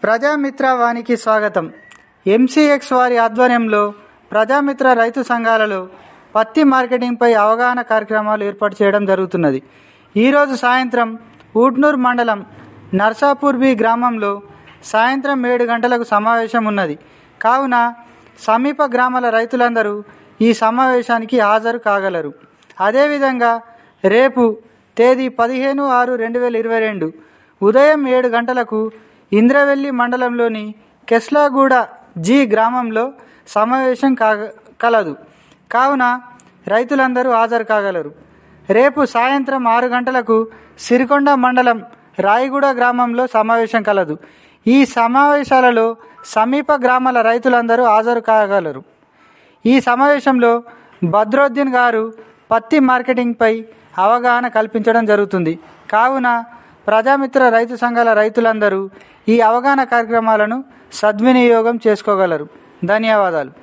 ప్రజామిత్ర వానికి స్వాగతం ఎంసీఎక్స్ వారి ఆధ్వర్యంలో ప్రజామిత్ర రైతు సంఘాలలో పత్తి మార్కెటింగ్పై అవగాహన కార్యక్రమాలు ఏర్పాటు చేయడం జరుగుతున్నది ఈరోజు సాయంత్రం ఊట్నూర్ మండలం నర్సాపూర్ బి గ్రామంలో సాయంత్రం ఏడు గంటలకు సమావేశం ఉన్నది కావున సమీప గ్రామాల రైతులందరూ ఈ సమావేశానికి హాజరు కాగలరు అదేవిధంగా రేపు తేదీ పదిహేను ఆరు రెండు వేల ఇరవై రెండు ఉదయం ఏడు గంటలకు ఇంద్రవెల్లి మండలంలోని కెస్లాగూడ జి గ్రామంలో సమావేశం కాగ కలదు కావున రైతులందరూ హాజరు కాగలరు రేపు సాయంత్రం ఆరు గంటలకు సిరికొండ మండలం రాయిగూడ గ్రామంలో సమావేశం కలదు ఈ సమావేశాలలో సమీప గ్రామాల రైతులందరూ హాజరు కాగలరు ఈ సమావేశంలో భద్రోద్దీన్ గారు పత్తి మార్కెటింగ్పై అవగాహన కల్పించడం జరుగుతుంది కావున ప్రజామిత్ర రైతు సంఘాల రైతులందరూ ఈ అవగాహన కార్యక్రమాలను సద్వినియోగం చేసుకోగలరు ధన్యవాదాలు